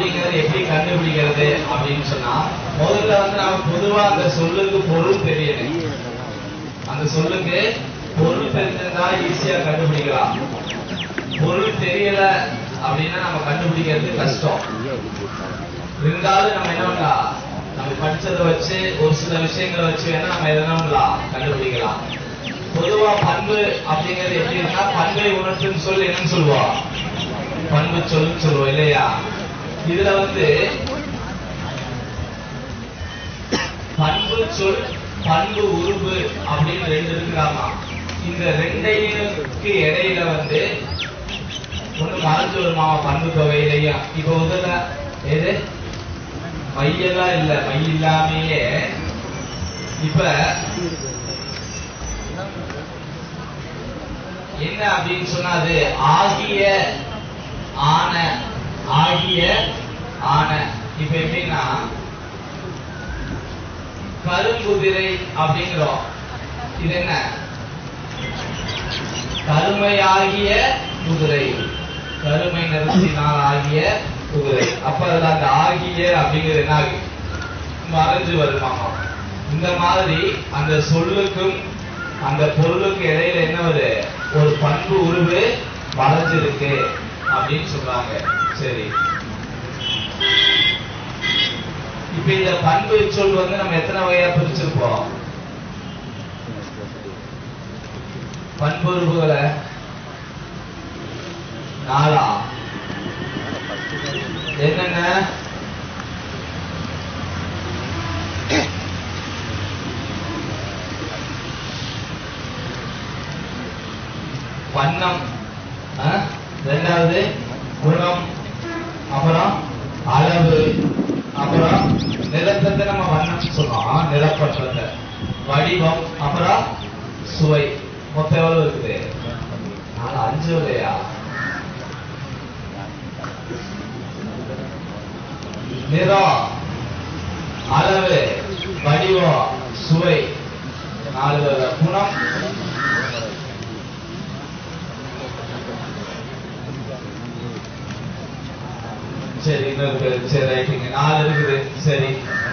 அப்படிங்கறது எப்படி கண்டுபிடிக்கிறது அப்படின்னு சொன்னா முதல்ல வந்து நாம பொதுவா அந்த சொல்லுக்கு பொருள் தெரியணும் அந்த சொல்லுக்கு பொருள் தெரிஞ்சிருந்தா ஈஸியா கண்டுபிடிக்கலாம் பொருள் தெரியல அப்படின்னா நம்ம கண்டுபிடிக்கிறது கஷ்டம் இருந்தாலும் நம்ம என்ன பண்ணலாம் நம்ம படிச்சதை வச்சு ஒரு சில விஷயங்களை வச்சு வேணா நம்ம எதனா பண்ணலாம் கண்டுபிடிக்கலாம் பொதுவா பண்பு அப்படிங்கிறது எப்படி இருக்குன்னா பண்பை உணர்த்துன்னு சொல்லி என்னன்னு சொல்லுவோம் பண்பு சொல்லுன்னு சொல்லுவோம் இல்லையா இதுல வந்து பண்பு சொல் பண்பு உருவு அப்படின்னு ரெண்டு இருக்குதாமா இந்த ரெண்டையுக்கு இடையில வந்து ஒண்ணு மறைஞ்சு வருமா பண்பு தொகையிலையும் இப்ப முதல்ல எது மையெல்லாம் இல்ல மை இல்லாமையே இப்ப என்ன அப்படின்னு சொன்னா அது ஆகிய ஆன ஆகிய ஆன இப்ப எப்படின்னா கருங்குதிரை அப்படிங்கிறோம் இது என்ன கருமையாகிய குதிரை கருமை நிறத்தினால் ஆகிய குதிரை அப்ப அதுல அந்த ஆகிய அப்படிங்கிறது என்ன ஆகும் மறைஞ்சு வருமாமா இந்த மாதிரி அந்த சொல்லுக்கும் அந்த பொருளுக்கு இடையில என்ன வருது ஒரு பண்பு உருவு மறைஞ்சிருக்கு அப்படின்னு சொல்றாங்க சரி இப்ப இந்த பண்பு சொல் வந்து நம்ம எத்தனை வகையா பிரிச்சிருப்போம் பண்புறுப்புகளை நாலா என்னென்ன வண்ணம் ஆ? ரெண்டாவது குணம் அப்புறம் அளவு அப்புறம் நிலத்தத்தை நம்ம வண்ணம் சொல்றோம் நிலப்பற்றத்தை வடிவம் அப்புறம் சுவை மொத்தம் எவ்வளவு இருக்குது நாலு அஞ்சு இல்லையா நிறம் அளவு வடிவம் சுவை நாலு வகை. குணம் சரி இன்னும் இருக்குது சரி ரைட்டுங்க நாலு இருக்குது சரி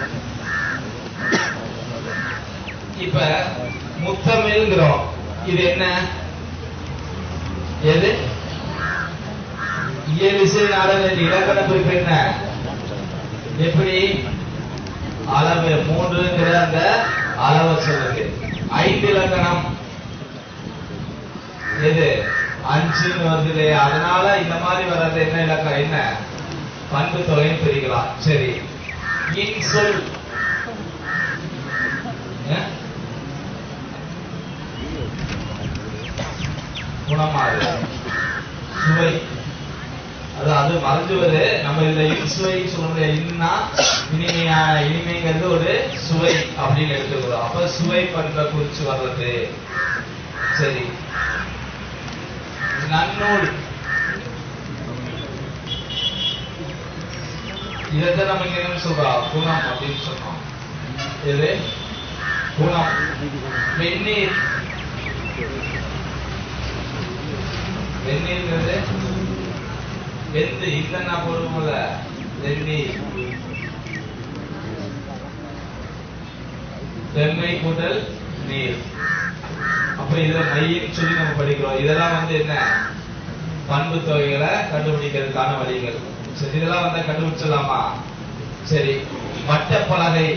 இப்ப முத்தமிழ்ங்கிறோம் இது என்ன எது இயலிசை நாடக இலக்கண குறிப்பு என்ன எப்படி அளவு மூன்றுங்கிற அந்த அளவை சொல்லுது ஐந்து இலக்கணம் எது அஞ்சுன்னு வருது இல்லையா அதனால இந்த மாதிரி வர்றது என்ன இலக்கம் என்ன பண்பு தொகைன்னு பிரிக்கலாம் சரி இன் சொல் ஏ? குணமாறு சுவை அது அது மறைஞ்சு வருது நம்ம இதுல இன்சுவை சொல்றது இன்னா இனிமையா இனிமைங்கிறது ஒரு சுவை அப்படின்னு எடுத்துக்கிறோம் அப்ப சுவை பண்பை குறிச்சு வர்றது சரி நன்னூல் இதைத்தான் நம்ம இங்க என்ன சொல்றோம் குணம் அப்படின்னு சொன்னோம் இது குணம் வெந்நீர் வெந்நீர்ங்கிறது வெந்து இல்லைன்னா போடுவோம்ல வெந்நீர் வெம்மை கூட்டல் நீர் அப்ப இதுல மையின்னு சொல்லி நம்ம படிக்கிறோம் இதெல்லாம் வந்து என்ன பண்பு தொகைகளை கண்டுபிடிக்கிறதுக்கான வழிகள் சரி இதெல்லாம் வந்து கண்டுபிடிச்சிடலாமா சரி வட்டப்பலகை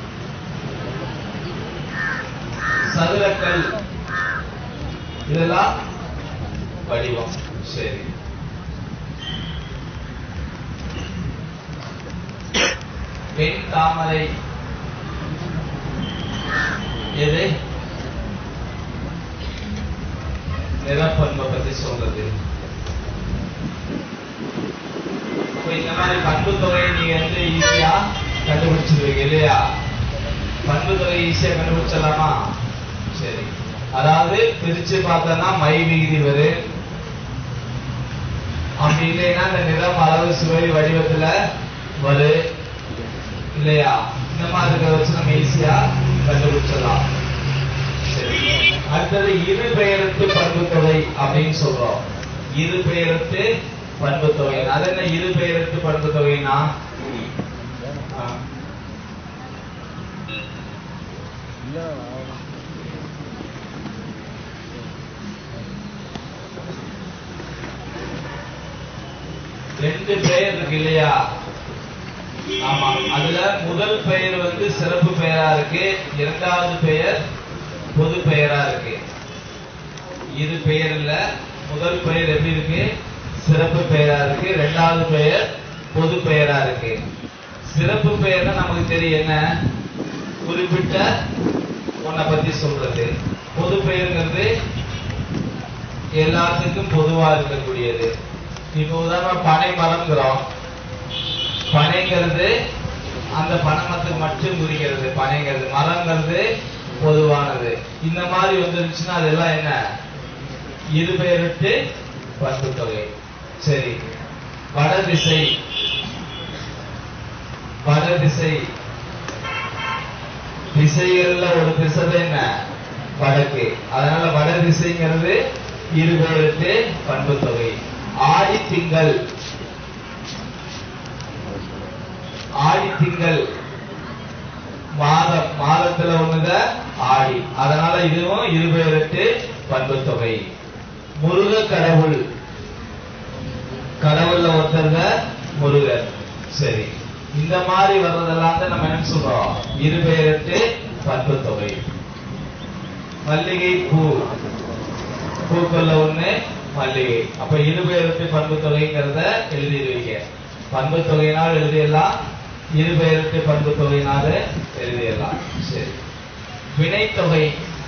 சதுரக்கல் இதெல்லாம் வடிவம் சரி பெண் தாமரை எது நிறப்பண்பை பத்தி சொல்றது இப்ப இந்த மாதிரி பண்பு தொகையை நீங்க வந்து ஈஸியா கண்டுபிடிச்சிருவீங்க இல்லையா பண்பு தொகை ஈஸியா கண்டுபிடிச்சிடலாமா சரி அதாவது பிரிச்சு பார்த்தோம்னா மை விகுதி வரும் அப்படி இல்லைன்னா இந்த நிறம் அளவு சுவை வடிவத்துல வரும் இல்லையா இந்த மாதிரி இருக்கிறத வச்சு நம்ம ஈஸியா கண்டுபிடிச்சிடலாம் சரி அடுத்தது இரு பெயரத்து பண்பு தொகை அப்படின்னு சொல்றோம் இரு பெயரத்து பண்பு தொகை அது என்ன இரு பெயருக்கு பண்பு தொகைனா ஆ. ரெண்டு பெயர் இருக்கு இல்லையா ஆமா அதுல முதல் பெயர் வந்து சிறப்பு பெயரா இருக்கு இரண்டாவது பெயர் பொது பெயரா இருக்கு இது பெயர் இல்ல முதல் பெயர் எப்படி இருக்கு சிறப்பு பெயரா இருக்கு இரண்டாவது பெயர் பொது பெயரா இருக்கு சிறப்பு பெயர்னா நமக்கு தெரியும் என்ன குறிப்பிட்ட ஒன்ன பத்தி சொல்றது பொது பெயர்ங்கிறது எல்லாத்துக்கும் பொதுவா இருக்கக்கூடியது இப்போ உதாரணமா பனை மரம்ங்கிறோம் பனைங்கிறது அந்த பனைமரத்துக்கு மட்டும் குறிக்கிறது பனைங்கிறது மரங்கிறது பொதுவானது இந்த மாதிரி வந்துருச்சுன்னா அதெல்லாம் என்ன இரு பெயரிட்டு பண்பு தொகை சரி வடதிசை வடதிசை திசைகள்ல ஒரு திசை தான் என்ன வடக்கு அதனால வடதிசைங்கிறது இரு பெயரிட்டு பண்பு தொகை ஆடி திங்கள் ஆடி திங்கள் மாதம் மாதத்துல ஒண்ணுத ஆடி அதனால இதுவும் இருபெயரெட்டு பண்பு தொகை முருக கடவுள் கடவுள்ல ஒருத்தருங்க முருகர் சரி இந்த மாதிரி வர்றதெல்லாம் தான் நம்ம என்ன சொல்றோம் இருபெயரெட்டு பண்பு தொகை மல்லிகை பூ பூக்கள்ல ஒண்ணு மல்லிகை அப்ப இருபெயரெட்டு பண்பு தொகைங்கிறத எழுதிடுவீங்க பண்பு தொகையினால் எழுதிடலாம் இருபெயருக்கு பண்பு தொகையினால எழுதிடலாம் சரி வினைத்தொகை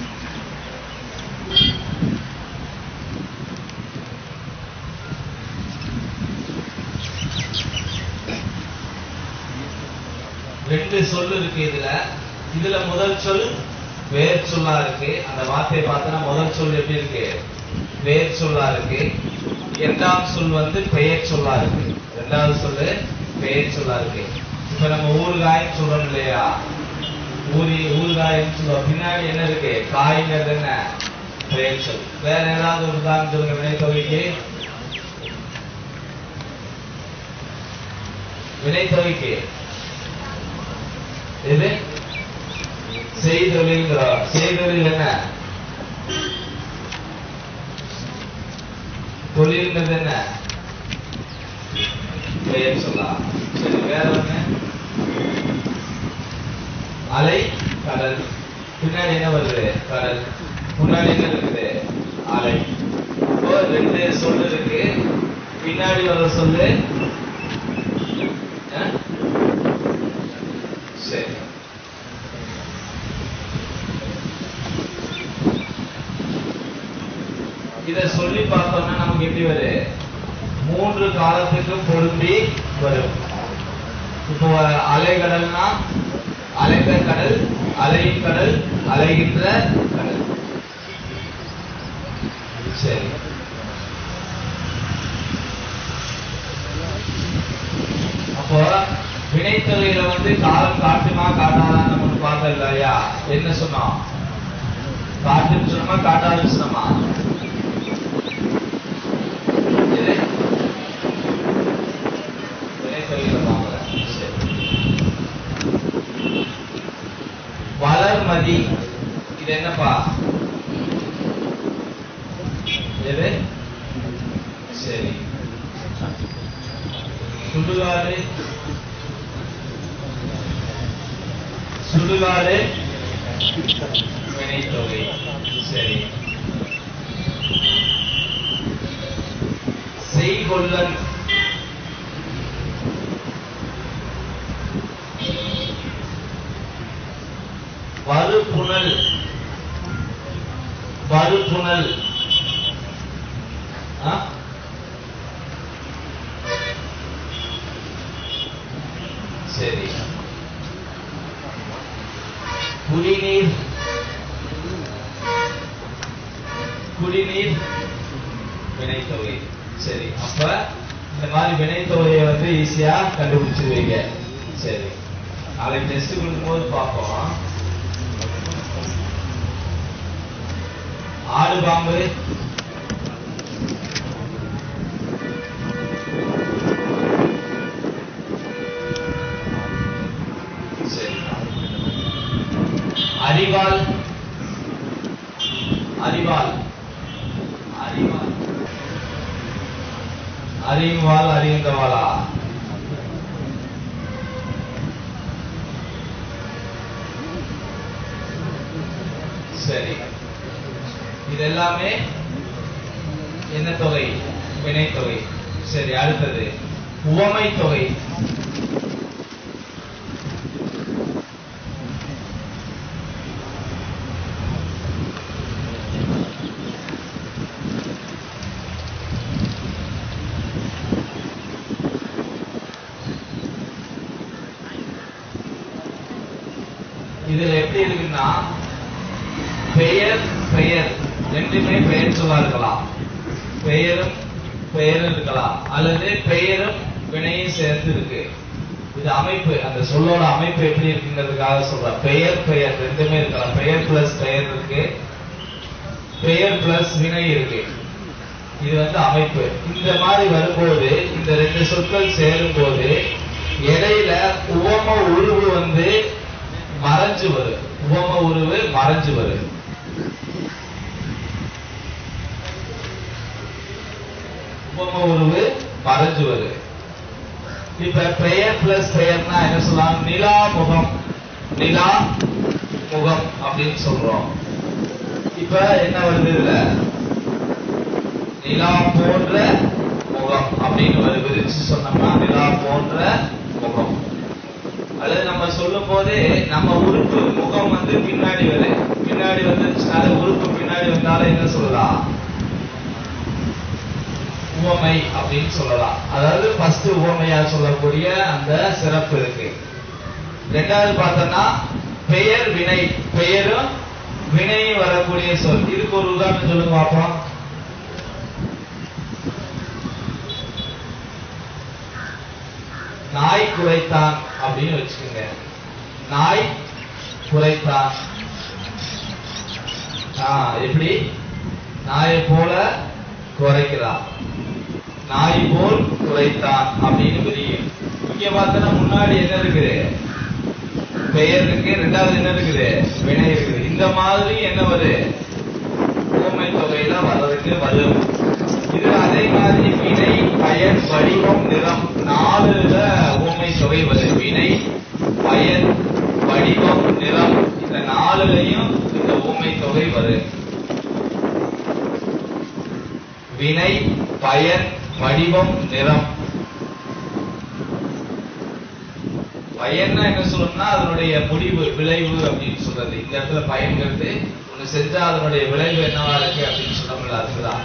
ரெண்டு சொல் இருக்கு இதுல இதுல முதல் சொல் வேர் சொல்லா இருக்கு அந்த வார்த்தையை பார்த்தோன்னா முதல் சொல் எப்படி இருக்கு வேர் சொல்லா இருக்கு இரண்டாம் சொல் வந்து பெயர் சொல்லா இருக்கு இரண்டாவது சொல்லு பெயர் சொல்லா இருக்கு இப்ப நம்ம ஊறுகாய்ன்னு சொல்றோம் இல்லையா ஊரி ஊறுகாய்ன்னு சொல்றோம் பின்னாடி என்ன இருக்கு காய்ங்கிறது என்ன பெயர் சொல் வேற ஏதாவது ஒரு உதாரணம் சொல்லுங்க வினைத்தொகைக்கு வினைத்தொகைக்கு எது செய்தொழில்ங்கிறோம் செய்தொழில் என்ன தொழில்ங்கிறது என்ன பெயர் சொல்லலாம் சரி வேற ஒண்ணு அலை கடல் பின்னாடி என்ன வருது கடல் முன்னாடி என்ன இருக்குது அலை இப்போ ரெண்டு சொல்லு இருக்கு பின்னாடி வர சொல்லு ஆ? சரி இத சொல்லி பார்த்தோம்னா நமக்கு எப்படி வரும் மூன்று காலத்துக்கும் பொருந்தி வரும் இப்போ அலைகடல்னா அலைந்த கடல் அலையின் கடல் அலைகின்ற கடல் சரி அப்போ வினைத்தொகையில வந்து காலம் காட்டுமா காட்டாதான் நம்ம பார்த்தோம் இல்லையா என்ன சொன்னோம் காட்டுன்னு சொன்னோமா காட்டாதுன்னு சொன்னோமா இது வினைத்தொகையில பார்க்கல சரி வளர்மதி இது என்னப்பா எது சரி சுடுகாடு சுடுகாடு வினைத்தொகை சரி செய்கொள்ளன் வறுப்புணல் வறுப்புணல் ஆ? சரி குடிநீர் குடிநீர் வினைத்தொகை சரி அப்ப இந்த மாதிரி வினைத்தொகையை வந்து ஈஸியா கண்டுபிடிச்சிருவீங்க சரி நாளைக்கு டெஸ்ட் கொடுக்கும்போது பார்ப்போம் ஆடு பாம்பு அறிவாள் அறிவாள் அறிவாள் அறிந்தவாளா சரி இது எல்லாமே என்ன தொகை வினைத்தொகை சரி அடுத்தது உவமை தொகை இதுல எப்படி இருக்குன்னா பெயர் பெயர் ரெண்டுமே பெயர் சொல்லா இருக்கலாம் பெயரும் பெயரும் இருக்கலாம் அல்லது பெயரும் வினையும் சேர்ந்து இருக்கு இது அமைப்பு அந்த சொல்லோட அமைப்பு எப்படி இருக்குங்கிறதுக்காக சொல்றேன் பெயர் பெயர் ரெண்டுமே இருக்கலாம் பெயர் பிளஸ் பெயர் இருக்கு பெயர் பிளஸ் வினை இருக்கு இது வந்து அமைப்பு இந்த மாதிரி வரும்போது இந்த ரெண்டு சொற்கள் சேரும் போது இடையில உவம உருவு வந்து மறைஞ்சு வரும் உவம உருவு மறைஞ்சு வரும் உவம உருவு மறைஞ்சு வரும் இப்ப பெயர் பிளஸ் பெயர்னா என்ன சொல்லலாம் நிலா முகம் நிலா முகம் அப்படின்னு சொல்றோம் இப்ப என்ன வருது இதுல நிலா போன்ற முகம் அப்படின்னு வருது விரிச்சு சொன்னோம்னா நிலா போன்ற முகம் அல்லது நம்ம சொல்லும் போதே நம்ம உறுப்பு முகம் வந்து பின்னாடி வருது பின்னாடி வந்துச்சுனால உறுப்பு பின்னாடி வந்தாலும் என்ன சொல்லலாம் உவமை அப்படின்னு சொல்லலாம் அதாவது ஃபர்ஸ்ட் உவமையா சொல்லக்கூடிய அந்த சிறப்பு இருக்கு ரெண்டாவது பார்த்தோம்னா பெயர் வினை பெயரும் வினையும் வரக்கூடிய சொல் இதுக்கு ஒரு உதாரணம் சொல்லுங்க பார்ப்போம் நாய் குறைத்தான் அப்படின்னு வச்சுக்கோங்க நாய் குறைத்தான் ஆ, எப்படி நாயை போல குறைக்கிறான் நாய் போல் குறைத்தான் அப்படின்னு புரியும் இங்க பார்த்தோன்னா முன்னாடி என்ன இருக்குது பெயர் இருக்கு ரெண்டாவது என்ன இருக்குது வினை இருக்குது இந்த மாதிரி என்ன வருது ஊமை தொகையில வர்றதுக்கு வரும் இது அதே மாதிரி வினை பயன் வடிவம் நிறம் நாலுல ஊமை தொகை வருது வினை பயன் வடிவம் நிறம் இந்த நாலுலையும் இந்த ஊமை தொகை வருது வினை பயன் வடிவம் நிறம் பயன்னா என்ன சொல்லணும்னா அதனுடைய முடிவு விளைவு அப்படின்னு சொல்றது இந்த இடத்துல பயன்கிறது ஒண்ணு செஞ்சா அதனுடைய விளைவு என்னவா இருக்கு அப்படின்னு சொல்லணும்ல அதுதான்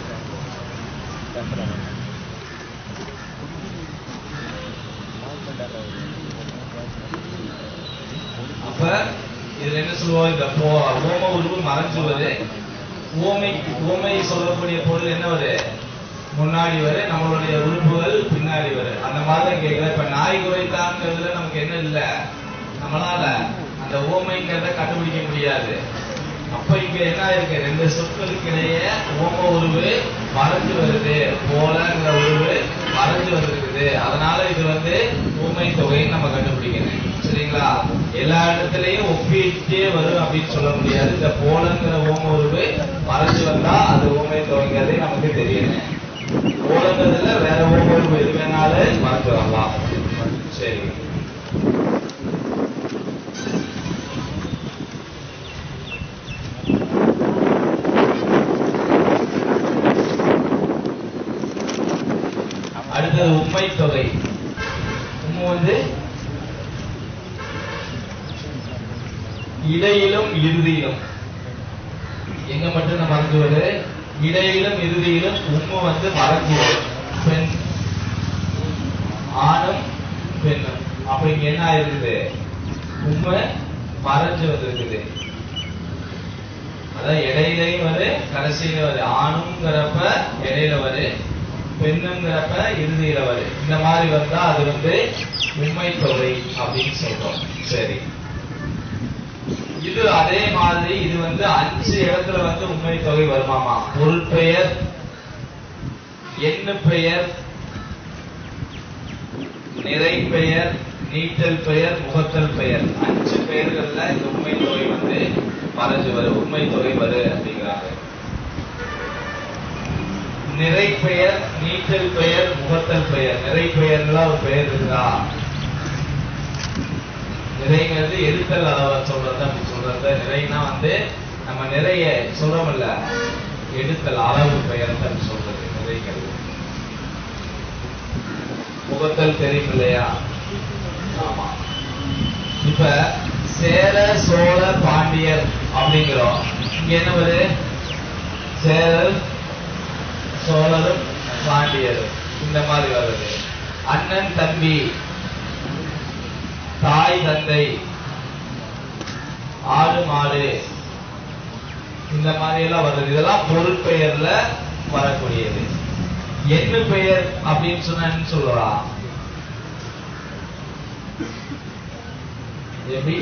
அப்ப இதுல என்ன சொல்லுவோம் இந்த போ- ஓம உருவு மறைஞ்சுவது ஓமை ஓமை சொல்லக்கூடிய பொருள் என்ன வருது முன்னாடி வரும் நம்மளுடைய உறுப்புகள் பின்னாடி வரும் அந்த மாதிரி தான் கேட்கல இப்ப நாய் குறைத்தாங்கிறதுல நமக்கு என்ன இல்ல நம்மளால அந்த ஓமைங்கிறத கண்டுபிடிக்க முடியாது அப்ப இங்க என்ன இருக்கு ரெண்டு சொற்களுக்கு இடையே ஓம உருவு மறைஞ்சு வருது போலங்கிற உருவு மறைஞ்சு வந்திருக்குது அதனால இது வந்து ஊமை தொகைன்னு நம்ம கண்டுபிடிக்கணும் சரிங்களா எல்லா இடத்துலயும் ஒப்பிட்டே வரும் அப்படின்னு சொல்ல முடியாது இந்த போலங்கிற ஓம உருவு மறைஞ்சு வந்தா அது ஊமை தொகைங்கிறதே நமக்கு தெரியணும் போலங்கிறதுல வேற ஓம உருவு எது வேணாலும் மறைஞ்சு வரலாம் சரி அடுத்தது உண்மை தொகை உண்மை வந்து இடையிலும் இறுதியிலும் எங்க மட்டும் நம்ம மறந்து வருது இடையிலும் இறுதியிலும் உண்மை வந்து மறைஞ்சு வரும் பெண் ஆணும் பெண்ணும் அப்ப இங்க என்ன ஆயிருக்குது உண்மை மறைஞ்சு வந்திருக்குது அதான் இடையிலையும் வரு கடைசியில வரு ஆணுங்கிறப்ப இடையில வரு பெண்ணுங்கிறப்ப இறுதியில வரு இந்த மாதிரி வந்தா அது வந்து உண்மை தொகை அப்படின்னு சொல்றோம் சரி இது அதே மாதிரி இது வந்து அஞ்சு இடத்துல வந்து உண்மை தொகை வருமாமா பொருள் பெயர் எண்ணு பெயர் நிறை பெயர் நீட்டல் பெயர் முகத்தல் பெயர் அஞ்சு பெயர்கள்ல இந்த உண்மை தொகை வந்து மறைஞ்சு வரும் உண்மை தொகை வரு அப்படிங்கிறாங்க ஈட்டல் பெயர் முகத்தல் பெயர் நிறை பெயர்லாம் ஒரு பெயர் இருக்குதா நிறைங்கிறது எடுத்தல் அளவை சொல்றது அப்படி சொல்றது நிறைனா வந்து நம்ம நிறைய சொல்றோம்ல எடுத்தல் அளவு பெயர் தான் சொல்றது நிறைங்கிறது முகத்தல் தெரியும் இல்லையா ஆமா இப்ப சேர சோழ பாண்டியர் அப்படிங்கிறோம் இங்க என்ன வருது சேரர் சோழரும் பாண்டியரும் இந்த மாதிரி வருது அண்ணன் தம்பி தாய் தந்தை ஆடு மாடு இந்த மாதிரி எல்லாம் வருது இதெல்லாம் பொருட்பெயர்ல வரக்கூடியது எண்ணு பெயர் அப்படின்னு சொன்னா என்ன சொல்லலாம் எப்படி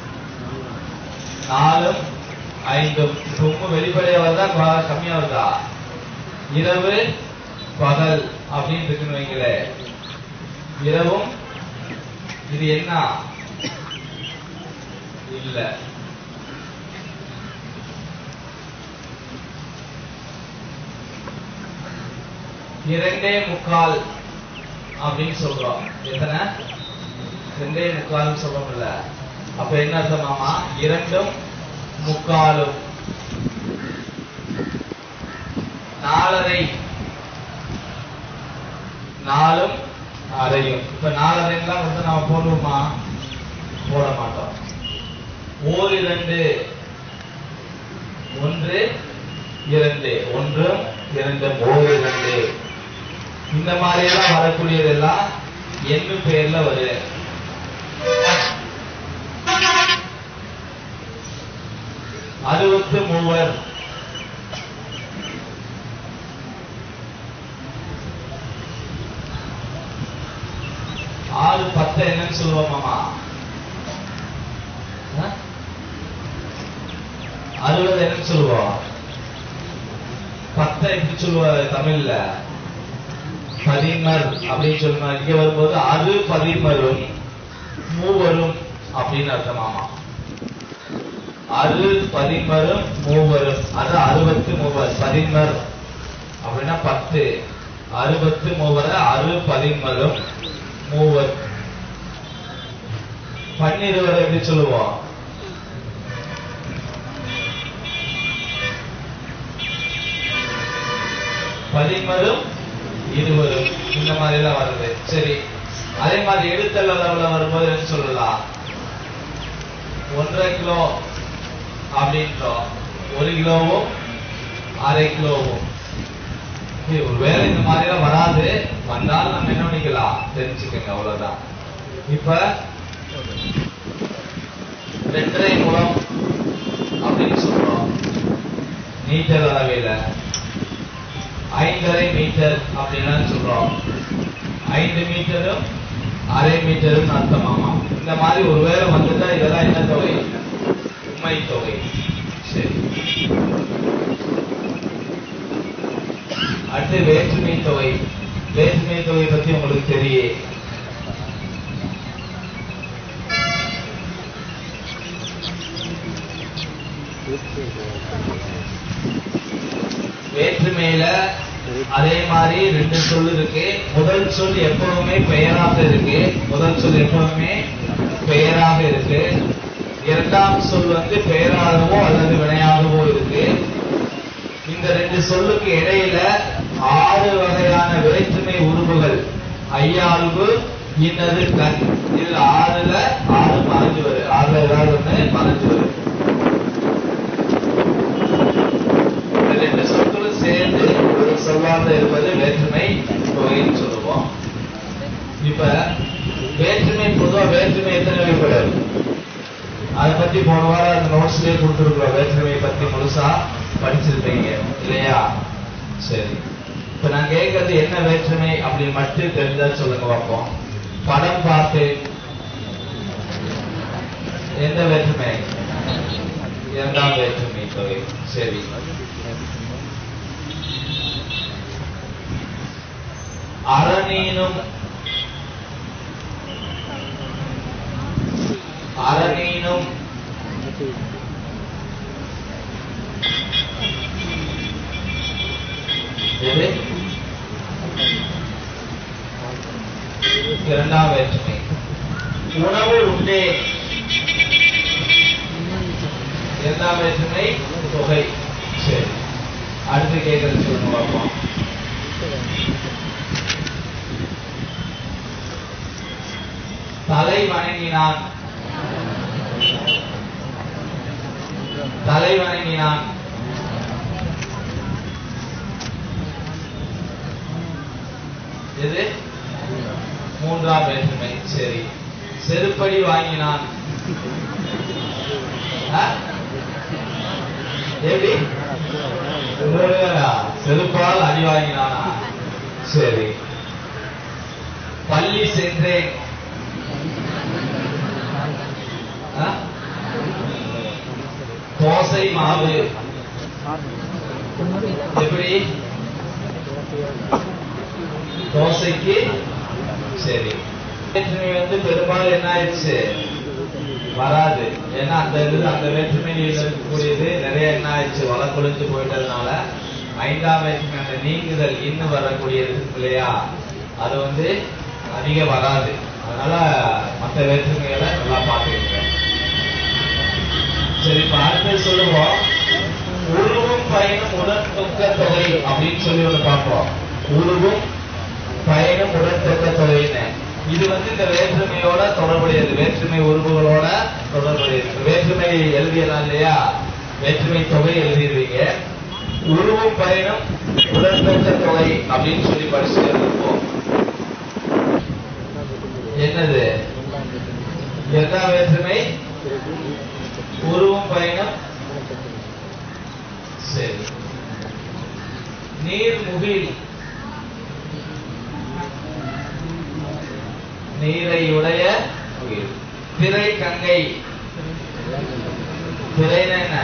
நாலும் ஐந்தும் ரொம்ப வெளிப்படையா வருதா கொ- கம்மியா வருதா இரவு பகல் அப்படின்னு இருக்குன்னு வைங்களேன் இரவும் இது என்ன இல்ல இரண்டே முக்கால் அப்படின்னு சொல்றோம் எத்தனை ரெண்டே முக்கால்னு சொல்றோம்ல அப்ப என்ன அர்த்தமாமா இரண்டும் முக்காலும் நாலரை நாலும் அரையும் இப்ப நாலரைலாம் வந்து நாம போடுவோமா போட மாட்டோம் ஓர் இரண்டு ஒன்று இரண்டு ஒன்றும் இரண்டும் ஓர் இரண்டு இந்த மாதிரி எல்லாம் வரக்கூடியதெல்லாம் எண்ணு பெயர்ல வரும் அறுபத்து மூவர் ஆறு பத்து என்னன்னு சொல்லுவோமாமா ஆ? அறுபது என்னன்னு சொல்லுவோம் பத்தை எப்படி சொல்லுவ தமிழ்ல பதிமர் அப்படின்னு சொல்லுவாங்க இங்க வரும்போது அறு பதிமரும் மூவரும் அப்படின்னு அர்த்தமாமா அறு பதிமரும் மூவரும் அது அறுபத்து மூவர் பதிமர் அப்படின்னா பத்து அறுபத்து மூவர அறு பதிமரும் மூவர் பன்னிருவரை எப்படி சொல்லுவோம் பதிமரும் இருவரும் இந்த மாதிரி எல்லாம் வருது சரி அதே மாதிரி எழுத்தல் அளவுல வரும்போது என்ன சொல்லலாம் ஒன்றரை கிலோ அப்படின்றோம் ஒரு கிலோவும் அரை கிலோவும் இது ஒருவேளை இந்த மாதிரி எல்லாம் வராது வந்தாலும் நம்ம என்ன பண்ணிக்கலாம் தெரிஞ்சுக்கங்க அவ்வளவுதான் இப்ப ரெண்டரை முழம் அப்படின்னு சொல்றோம் மீட்டர் அளவில் ஐந்தரை மீட்டர் அப்படின்னு சொல்றோம் ஐந்து மீட்டரும் அரை மீட்டரும் அர்த்தமாமா இந்த மாதிரி ஒருவேளை வந்துட்டா இதெல்லாம் என்ன தொகை உண்மை தொகை சரி அடுத்து வேற்றுமை தொகை வேற்றுமை தொகை பத்தி உங்களுக்கு தெரியும் வேற்றுமையில அதே மாதிரி ரெண்டு சொல் இருக்கு முதல் சொல் எப்பவுமே பெயராக இருக்கு முதல் சொல் எப்பவுமே பெயராக இருக்கு இரண்டாம் சொல் வந்து பெயராகவோ அல்லது வினையாகவோ இருக்கு இந்த ரெண்டு சொல்லுக்கு இடையில ஆறு வகையான வேற்றுமை உருவுகள் ஐயாழ்வு இன்னது கண் இதுல ஆறுல ஆறு மறைஞ்சு வரும் ஆறுல ஏதாவது ஒண்ணு மறைஞ்சு வரும் இந்த ரெண்டு சொற்களும் சேர்ந்து ஒரு சொல்லாக இருப்பது வேற்றுமை தொகைன்னு சொல்லுவோம் இப்ப வேற்றுமை பொதுவா வேற்றுமை எத்தனை வகைப்படும் அதை பத்தி போன வாரம் அந்த நோட்ஸ்லயே கொடுத்துருக்கோம் வேற்றுமையை பத்தி முழுசா படிச்சிருப்பீங்க இல்லையா சரி இப்ப நான் கேட்கறது என்ன வேற்றுமை அப்படி மட்டும் தெரிஞ்சா சொல்லுங்க பார்ப்போம் படம் பார்த்து எந்த வேற்றுமை இரண்டாம் வேற்றுமை தொகை சரி அரணீனும் அரணீனும் எது இரண்டாம் வேற்றுமை உணவு உண்டே இரண்டாம் வேற்றுமை தொகை சரி அடுத்து கேட்கறது சொல்லுங்க பார்ப்போம் தலை வணங்கினான் தலை வணங்கினான் எது மூன்றாம் வேற்றுமை சரி செருப்படி வாங்கினான் ஆ? எப்படி செருப்பால் அடி வாங்கினானா சரி பள்ளி சென்றேன் ஆ? தோசை மாவு எப்படி தோசைக்கு சரி வேற்றுமை வந்து பெரும்பாலும் என்ன ஆயிடுச்சு வராது ஏன்னா அந்த இது அந்த வேற்றுமையில் இருக்கக்கூடியது நிறைய என்ன ஆயிடுச்சு வளக்குழிஞ்சு போயிட்டதுனால ஐந்தாம் வேற்றுமை அந்த நீங்குதல் இன்னும் வரக்கூடியது இருக்கு இல்லையா அது வந்து அதிகம் வராது அதனால மற்ற வேற்றுமைகளை நல்லா பார்த்துக்கோங்க சரி இப்ப அடுத்து சொல்லுவோம் உருவும் பயணம் உடன் தொக்க தொகை அப்படின்னு சொல்லி ஒண்ணு பார்ப்போம் உருவும் பயணம் உடன் தொக்க தொகைன்னு இது வந்து இந்த வேற்றுமையோட தொடர்புடையது வேற்றுமை உருவுகளோட தொடர்புடையது இப்ப வேற்றுமை எழுதியலாம் இல்லையா வேற்றுமை தொகை எழுதிடுவீங்க உருவும் பயணம் உடன் தொக்க தொகை அப்படின்னு சொல்லி படிச்சுட்டு இருப்போம் என்னது என்ன வேற்றுமை உருவம் பயணம் சரி நீர்முகில் நீரையுடைய முகில் திரை கங்கை திரைனா என்ன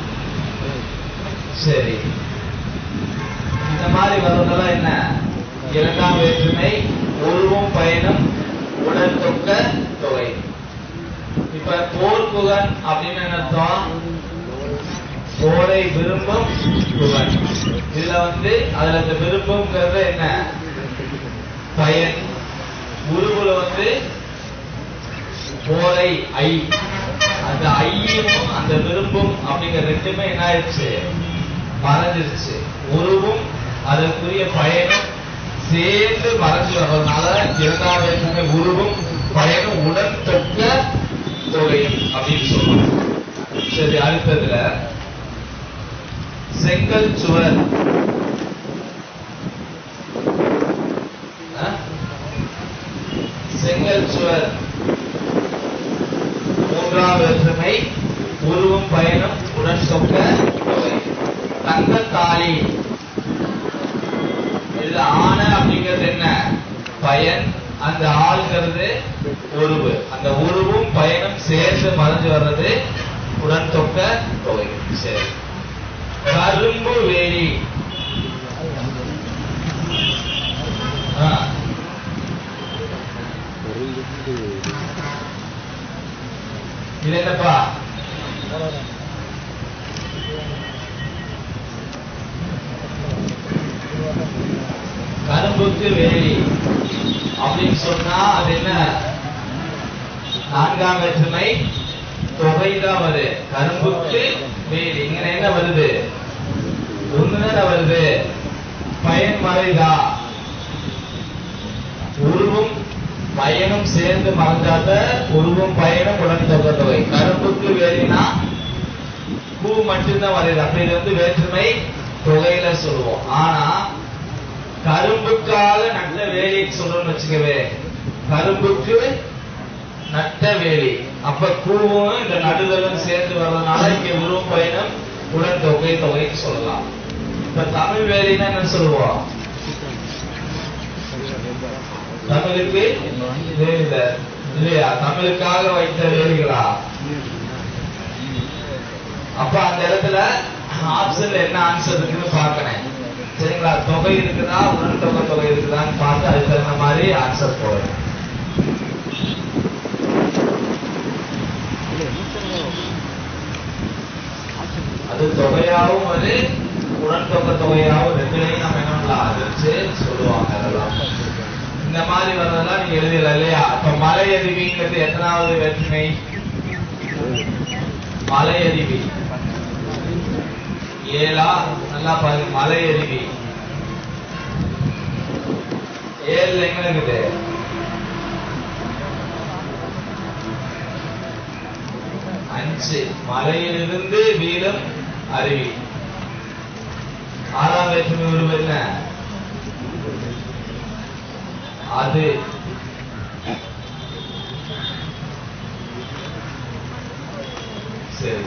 சரி இந்த மாதிரி வர்றதெல்லாம் என்ன இரண்டாம் வேற்றுமை உருவம் பயணம் உடல் தொக்க தொகை இப்ப போர்க்குகன் அப்படின்னு என்ன அர்த்தம் போரை விரும்பும் குகன் இதுல வந்து அதுல இந்த விரும்புங்கிறது என்ன பயன் உருவுல வந்து போரை ஐ அந்த ஐயும் அந்த விரும்பும் அப்படிங்கிற ரெண்டுமே என்ன ஆயிடுச்சு மறைஞ்சிருச்சு உருவும் அதற்குரிய பயனும் சேர்ந்து மறைஞ்சு வர்றதுனால இரண்டாவது வேற்றுமை உருவும் பயனும் உடன் தொக்க தொகை அப்படின்னு சொல்லுவோம் சரி அடுத்ததுல செங்கல் சுவர் ஆ? செங்கல் சுவர் மூன்றாம் வேற்றுமை உருவும் பயனும் உடன் தொக்க தொகை தங்கத்தாலி இதுல ஆன அப்படிங்கிறது என்ன பயன் அந்த ஆள்ங்கிறது உருவு அந்த உருவும் பயனும் சேர்ந்து மறைஞ்சு வர்றது உடன் தொக்க தொகை சரி கரும்பு வேலி ஆ, இது என்னப்பா கரும்புக்கு வேலி அப்படின்னு சொன்னா அது என்ன நான்காம் வேற்றுமை தொகைதான் வருது கரும்புக்கு வேலி இங்க என்ன வருது ஒண்ணுதானே வருது பயன் மறைதா உருவும் பயனும் சேர்ந்து மறைஞ்சாத உருவும் பயனும் உடன் தொகை தொகை கரும்புக்கு வேலினா பூ மட்டும்தான் வருது அப்ப இது வந்து வேற்றுமை தொகையில சொல்லுவோம் ஆனா கரும்புக்காக நட்ட வேலி சொல்றோம்னு வச்சுக்கவே கரும்புக்கு நட்ட வேலி அப்ப பூவும் இந்த நடுதலும் சேர்ந்து வர்றதுனால இங்க உருவம் பயணம் உடன் தொகை தொகைன்னு சொல்லலாம் இப்ப தமிழ் வேலின்னா என்ன சொல்லுவோம் தமிழுக்கு வேலிதர் இல்லையா தமிழுக்காக வைத்த வேலிகளா அப்ப அந்த இடத்துல ஆப்ஷன்ல என்ன ஆன்சர் இருக்குன்னு பார்க்கணும் சரிங்களா தொகை இருக்குதா உடன் தொகை தொகை இருக்குதான்னு பார்த்து அதுக்கு தகுந்த மாதிரி ஆன்சர் போடணும் அது தொகையாவும் அது உடன் தொகை தொகையாவும் ரெண்டுலையும் நம்ம என்ன பண்ணலாம் அது வச்சு சொல்லுவாங்க அதெல்லாம் இந்த மாதிரி வர்றதெல்லாம் நீங்க எழுதிடலாம் இல்லையா இப்ப மலை அருவிங்கிறது எத்தனாவது வேற்றுமை மலை அருவி ஏழா நல்லா பாருங்க மலை அருவி ஏழுல எங்க இருக்குது அஞ்சு மலையிலிருந்து வீழும் அருவி ஆறாம் வேற்றுமை உருவம் என்ன அது சரி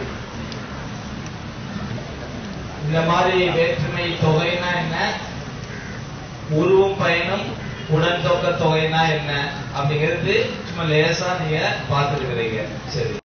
இந்த மாதிரி வேற்றுமை தொகைனா என்ன உருவும் பயனும் உடன் தொக்க தொகைனா என்ன அப்படிங்கிறது சும்மா லேசா நீங்க பார்த்துருக்கிறீங்க சரி